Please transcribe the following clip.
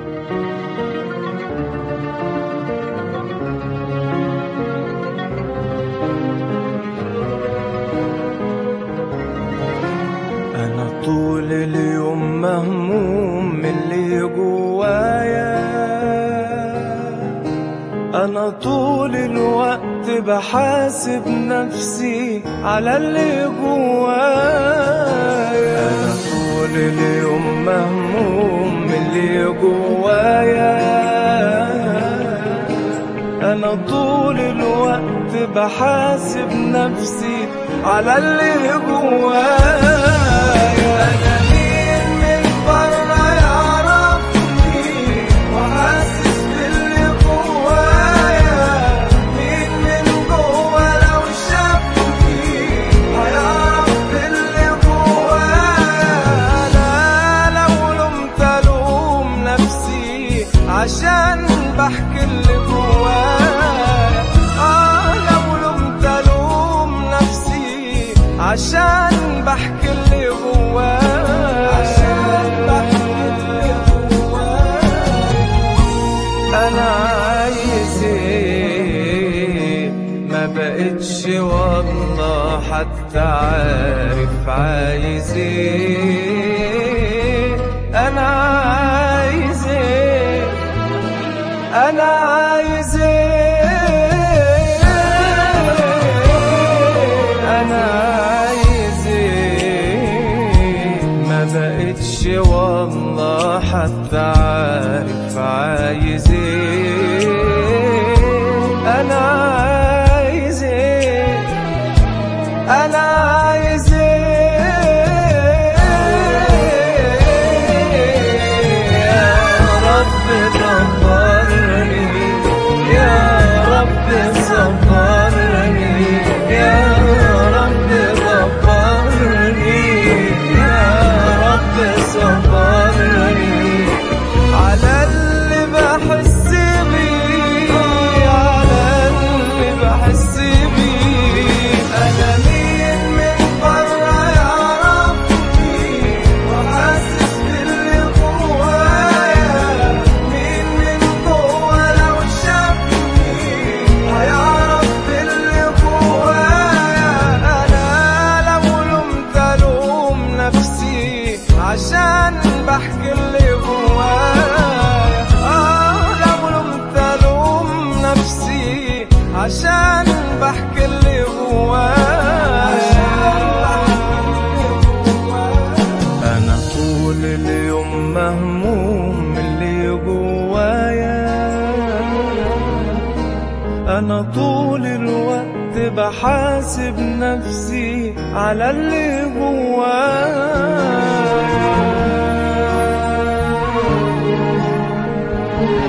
أنا طول اليوم مهموم من اللي جوايا أنا طول الوقت بحاسب نفسي على اللي جوايا أنا طول اليوم مهموم من اللي جوايا أنا طول الوقت بحاسب نفسي على اللي جوايا أنا مين من برا يعرفني وحاسس باللي جوايا مين من جوا لو شافني هيعرف باللي جوايا لا لو لومت ألوم نفسي عشان بحكي اللي جوايا آه لو لومت ألوم نفسي عشان بحكي اللي جوايا عشان بحكي اللي جوايا انا عايز ايه ما بقتش والله حتى عارف عايز ايه انا عايز ايه انا عايز ايه انا عايز ايه ما بقتش والله حتى عارف عايز ايه انا عايز ايه انا عايز ايه يا رب دبرني يا رب صبرني يا رب دبرني يا رب صبرني على اللي بحس بيه على اللي بحس بيه انا مين من برا يعرفني وحاسس باللي جوايا مين من جوا لو شافني هيعرف باللي جوايا انا لو لومت الوم نفسي عشان بحكي اللي جوايا اه لو لومت الوم نفسي عشان بحكي اللي جوايا انا طول اليوم مهموم من اللي جوايا انا طول الوقت بحاسب نفسي على اللي جوايا